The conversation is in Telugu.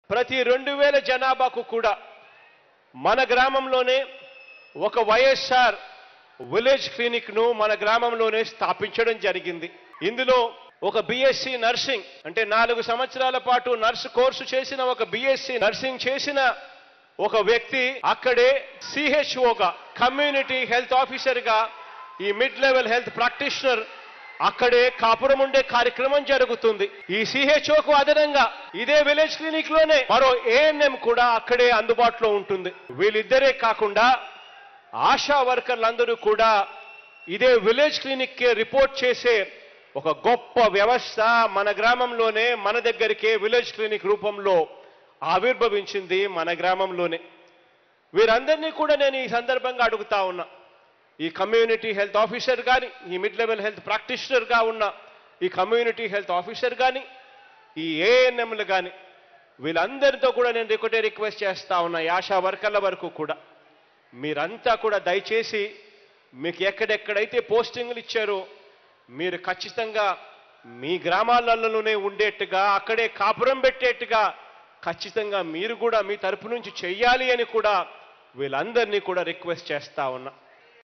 ప్రతి రెండు వేల జనాభాకు కూడా మన గ్రామంలోనే ఒక వైఎస్ఆర్ విలేజ్ క్లినిక్ ను మన గ్రామంలోనే స్థాపించడం జరిగింది ఇందులో ఒక బిఎస్సి నర్సింగ్ అంటే నాలుగు సంవత్సరాల పాటు నర్సు కోర్సు చేసిన ఒక బిఎస్సి నర్సింగ్ చేసిన ఒక వ్యక్తి అక్కడే సిహెచ్ఓగా కమ్యూనిటీ హెల్త్ ఆఫీసర్ గా ఈ మిడ్ లెవెల్ హెల్త్ ప్రాక్టీషనర్ అక్కడే కాపురం ఉండే కార్యక్రమం జరుగుతుంది ఈ సిహెచ్ఓకు అదనంగా ఇదే విలేజ్ క్లినిక్ లోనే మరో ఏఎన్ఎం కూడా అక్కడే అందుబాటులో ఉంటుంది వీళ్ళిద్దరే కాకుండా ఆశా వర్కర్లందరూ కూడా ఇదే విలేజ్ క్లినిక్ కి రిపోర్ట్ చేసే ఒక గొప్ప వ్యవస్థ మన గ్రామంలోనే మన దగ్గరికే విలేజ్ క్లినిక్ రూపంలో ఆవిర్భవించింది మన గ్రామంలోనే వీరందరినీ కూడా నేను ఈ సందర్భంగా అడుగుతా ఉన్నా ఈ కమ్యూనిటీ హెల్త్ ఆఫీసర్ కానీ ఈ మిడ్ లెవెల్ హెల్త్ ప్రాక్టీషనర్గా ఉన్న ఈ కమ్యూనిటీ హెల్త్ ఆఫీసర్ కానీ ఈ ఏఎన్ఎంలు కానీ వీళ్ళందరితో కూడా నేను ఒకటే రిక్వెస్ట్ చేస్తా ఉన్నా ఈ ఆశా వర్కర్ల వరకు కూడా మీరంతా కూడా దయచేసి మీకు ఎక్కడెక్కడైతే పోస్టింగ్లు ఇచ్చారో మీరు ఖచ్చితంగా మీ గ్రామాలలోనే ఉండేట్టుగా అక్కడే కాపురం పెట్టేట్టుగా ఖచ్చితంగా మీరు కూడా మీ తరపు నుంచి చెయ్యాలి అని కూడా వీళ్ళందరినీ కూడా రిక్వెస్ట్ చేస్తా ఉన్నా